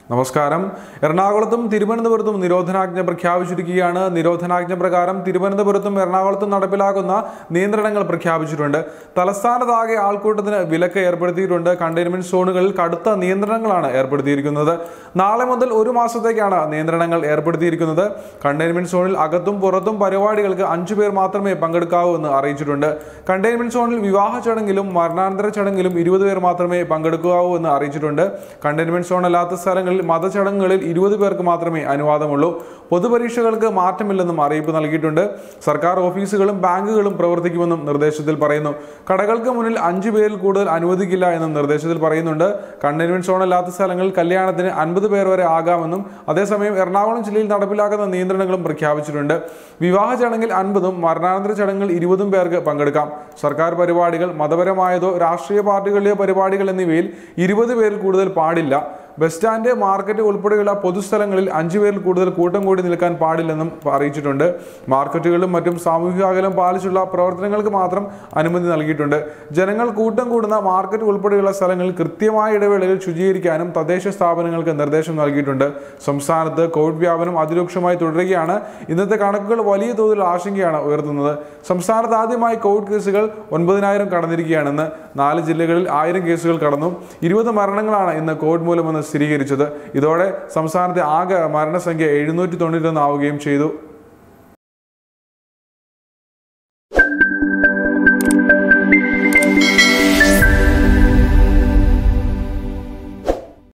നമസ്കാരം എറണാകുളത്തും തിരുവനന്തപുരത്തും നിരോധനാജ്ഞ പ്രഖ്യാപിച്ചിരിക്കുകയാണ് നിരോധനാജ്ഞ പ്രകാരം തിരുവനന്തപുരത്തും എറണാകുളത്തും നടപ്പിലാക്കുന്ന നിയന്ത്രണങ്ങൾ പ്രഖ്യാപിച്ചിട്ടുണ്ട് തലസ്ഥാനത്താകെ ആൾക്കൂട്ടത്തിന് വിലക്ക് ഏർപ്പെടുത്തിയിട്ടുണ്ട് കണ്ടെയ്ൻമെന്റ് സോണുകളിൽ കടുത്ത നിയന്ത്രണങ്ങളാണ് ഏർപ്പെടുത്തിയിരിക്കുന്നത് നാളെ മുതൽ ഒരു മാസത്തേക്കാണ് നിയന്ത്രണങ്ങൾ ഏർപ്പെടുത്തിയിരിക്കുന്നത് കണ്ടെയ്ൻമെന്റ് സോണിൽ അകത്തും പുറത്തും പരിപാടികൾക്ക് അഞ്ചു പേർ മാത്രമേ പങ്കെടുക്കാവൂ എന്ന് അറിയിച്ചിട്ടുണ്ട് കണ്ടെയ്ൻമെന്റ് സോണിൽ വിവാഹ ചടങ്ങിലും മരണാനന്തര ചടങ്ങിലും ഇരുപത് പേർ മാത്രമേ പങ്കെടുക്കാവൂ എന്ന് അറിയിച്ചിട്ടുണ്ട് കണ്ടെയ്ൻമെന്റ് സോൺ അല്ലാത്ത സ്ഥലങ്ങളിൽ മതചടങ്ങുകളിൽ ഇരുപത് പേർക്ക് മാത്രമേ അനുവാദമുള്ളൂ പൊതുപരീക്ഷകൾക്ക് മാറ്റമില്ലെന്നും അറിയിപ്പ് നൽകിയിട്ടുണ്ട് സർക്കാർ ഓഫീസുകളും ബാങ്കുകളും പ്രവർത്തിക്കുമെന്നും നിർദ്ദേശത്തിൽ പറയുന്നു കടകൾക്ക് മുന്നിൽ അഞ്ചു പേരിൽ കൂടുതൽ അനുവദിക്കില്ല എന്നും നിർദ്ദേശത്തിൽ പറയുന്നുണ്ട് കണ്ടെയ്ൻമെന്റ് സോൺ അല്ലാത്ത സ്ഥലങ്ങളിൽ കല്യാണത്തിന് അൻപത് പേർ വരെ ആകാമെന്നും അതേസമയം എറണാകുളം ജില്ലയിൽ നടപ്പിലാക്കുന്ന നിയന്ത്രണങ്ങളും പ്രഖ്യാപിച്ചിട്ടുണ്ട് വിവാഹ ചടങ്ങിൽ അൻപതും മരണാനന്തര ചടങ്ങിൽ ഇരുപതും പേർക്ക് പങ്കെടുക്കാം സർക്കാർ പരിപാടികൾ മതപരമായതോ രാഷ്ട്രീയ പാർട്ടികളിലെയോ പരിപാടികൾ എന്നിവയിൽ ഇരുപത് പേരിൽ കൂടുതൽ പാടില്ല ബസ് സ്റ്റാൻഡ് മാർക്കറ്റ് ഉൾപ്പെടെയുള്ള പൊതുസ്ഥലങ്ങളിൽ അഞ്ചു പേരിൽ കൂടുതൽ കൂട്ടം കൂടി നിൽക്കാൻ പാടില്ലെന്നും അറിയിച്ചിട്ടുണ്ട് മാർക്കറ്റുകളിലും മറ്റും സാമൂഹിക അകലം പാലിച്ചുള്ള പ്രവർത്തനങ്ങൾക്ക് മാത്രം അനുമതി നൽകിയിട്ടുണ്ട് ജനങ്ങൾ കൂട്ടം കൂടുന്ന മാർക്കറ്റ് ഉൾപ്പെടെയുള്ള സ്ഥലങ്ങളിൽ കൃത്യമായ ഇടവേളയിൽ ശുചീകരിക്കാനും തദ്ദേശ സ്ഥാപനങ്ങൾക്ക് നിർദ്ദേശം നൽകിയിട്ടുണ്ട് സംസ്ഥാനത്ത് കോവിഡ് വ്യാപനം അതിരൂക്ഷമായി തുടരുകയാണ് ഇന്നത്തെ കണക്കുകൾ വലിയ തോതിൽ ആശങ്കയാണ് ഉയർത്തുന്നത് സംസ്ഥാനത്ത് ആദ്യമായി കോവിഡ് കേസുകൾ ഒൻപതിനായിരം കടന്നിരിക്കുകയാണെന്ന് നാല് ജില്ലകളിൽ ആയിരം കേസുകൾ കടന്നു ഇരുപത് മരണങ്ങളാണ് ഇന്ന് കോവിഡ് മൂലമെന്ന് സ്ഥിരീകരിച്ചത് ഇതോടെ സംസ്ഥാനത്തെ ആകെ മരണസംഖ്യ എഴുന്നൂറ്റി തൊണ്ണൂറ്റൊന്ന് ആവുകയും ചെയ്തു